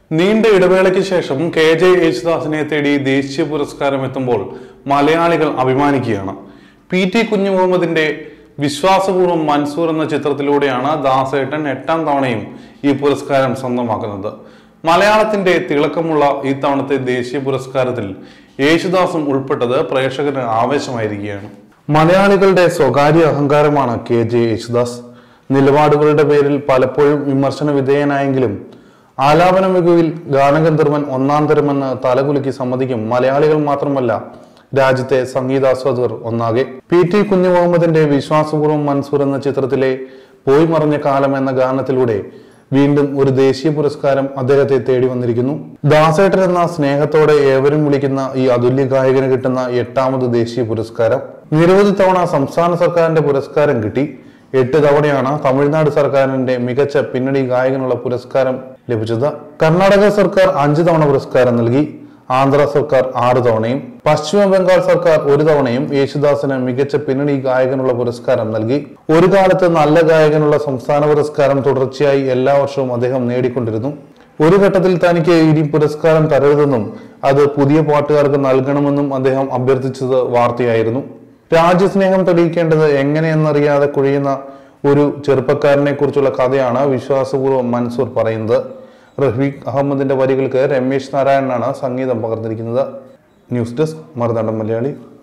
നീണ്ട ഇടവേളയ്ക്ക് ശേഷം കെ ജെ യേശുദാസിനെ തേടി ദേശീയ പുരസ്കാരം എത്തുമ്പോൾ മലയാളികൾ അഭിമാനിക്കുകയാണ് പി ടി കുഞ്ഞു മുഹമ്മദിന്റെ വിശ്വാസപൂർവ്വം മൻസൂർ എന്ന ചിത്രത്തിലൂടെയാണ് ദാസേട്ടൻ എട്ടാം തവണയും ഈ പുരസ്കാരം സ്വന്തമാക്കുന്നത് മലയാളത്തിന്റെ തിളക്കമുള്ള ഈ തവണത്തെ ദേശീയ പുരസ്കാരത്തിൽ യേശുദാസും ഉൾപ്പെട്ടത് പ്രേക്ഷകന് ആവേശമായിരിക്കുകയാണ് മലയാളികളുടെ സ്വകാര്യ അഹങ്കാരമാണ് കെ ജെ യേശുദാസ് നിലപാടുകളുടെ പേരിൽ പലപ്പോഴും വിമർശന വിധേയനായെങ്കിലും ആലാപന മികവിൽ ഗാനഗന്ധർവൻ ഒന്നാം തരമെന്ന് തലകുലുക്കി സമ്മതിക്കും മലയാളികൾ മാത്രമല്ല രാജ്യത്തെ സംഗീതാസ്വാദകർ ഒന്നാകെ പി ടി കുഞ്ഞു മുഹമ്മദിന്റെ വിശ്വാസപൂർവ്വം മൻസൂർ എന്ന ചിത്രത്തിലെ പോയി മറഞ്ഞ കാലം എന്ന ഗാനത്തിലൂടെ വീണ്ടും ഒരു ദേശീയ പുരസ്കാരം അദ്ദേഹത്തെ തേടി വന്നിരിക്കുന്നു ദാസേട്ടൻ എന്ന സ്നേഹത്തോടെ ഏവരും വിളിക്കുന്ന ഈ അതുല്യ ഗായകന് കിട്ടുന്ന എട്ടാമത് ദേശീയ പുരസ്കാരം നിരവധി തവണ സംസ്ഥാന സർക്കാരിന്റെ പുരസ്കാരം കിട്ടി എട്ട് തവണയാണ് തമിഴ്നാട് സർക്കാരിന്റെ മികച്ച പിന്നണി ഗായകനുള്ള പുരസ്കാരം ലഭിച്ചത് കർണാടക സർക്കാർ അഞ്ച് തവണ പുരസ്കാരം നൽകി ആന്ധ്ര സർക്കാർ ആറ് തവണയും പശ്ചിമ ബംഗാൾ സർക്കാർ ഒരു തവണയും യേശുദാസിന് മികച്ച പിന്നണി ഗായകനുള്ള പുരസ്കാരം നൽകി ഒരു കാലത്ത് നല്ല ഗായകനുള്ള സംസ്ഥാന പുരസ്കാരം തുടർച്ചയായി എല്ലാ വർഷവും അദ്ദേഹം നേടിക്കൊണ്ടിരുന്നു ഒരു ഘട്ടത്തിൽ തനിക്ക് ഇനി പുരസ്കാരം തരരുതെന്നും അത് പുതിയ പാട്ടുകാർക്ക് നൽകണമെന്നും അദ്ദേഹം അഭ്യർത്ഥിച്ചത് വാർത്തയായിരുന്നു രാജ്യസ്നേഹം തെളിയിക്കേണ്ടത് എങ്ങനെയെന്നറിയാതെ കുഴിയുന്ന ഒരു ചെറുപ്പക്കാരനെ കുറിച്ചുള്ള കഥയാണ് വിശ്വാസപൂർവ്വം മൻസൂർ പറയുന്നത് റഫീഖ് അഹമ്മദിന്റെ വരികൾക്ക് രമേശ് നാരായണനാണ് സംഗീതം പകർന്നിരിക്കുന്നത് ന്യൂസ് ഡെസ്ക് മറുനാടൻ മലയാളി